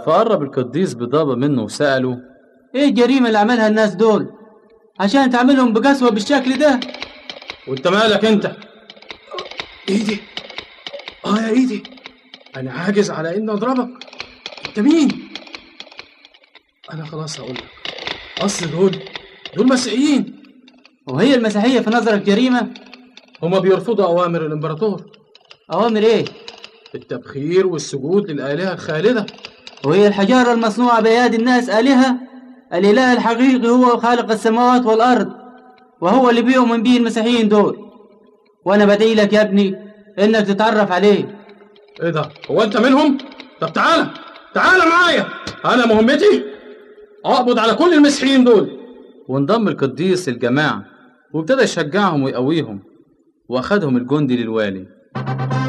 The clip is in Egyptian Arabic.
فقرب القديس بضابة منه وسأله ايه الجريمة اللي عملها الناس دول عشان تعملهم بقسوة بالشكل ده وانت مالك انت ايدي اه يا ايدي انا عاجز على اني اضربك انت مين انا خلاص هقول لك اصل دول دول مسيحيين وهي المسيحية في نظرك جريمة هما بيرفضوا اوامر الامبراطور أوامر ايه التبخير والسجود للالهه الخالده وهي الحجارة المصنوعة بأيادي الناس آلهة الإله الحقيقي هو خالق السماوات والأرض وهو اللي بيؤمن به المسيحيين دول وأنا بدعي لك يا ابني إنك تتعرف عليه ايه ده هو انت منهم طب تعالى تعالى معايا انا مهمتي اقبض على كل المسيحيين دول وانضم القديس للجماعة وابتدى يشجعهم ويقويهم وأخدهم الجندي للوالي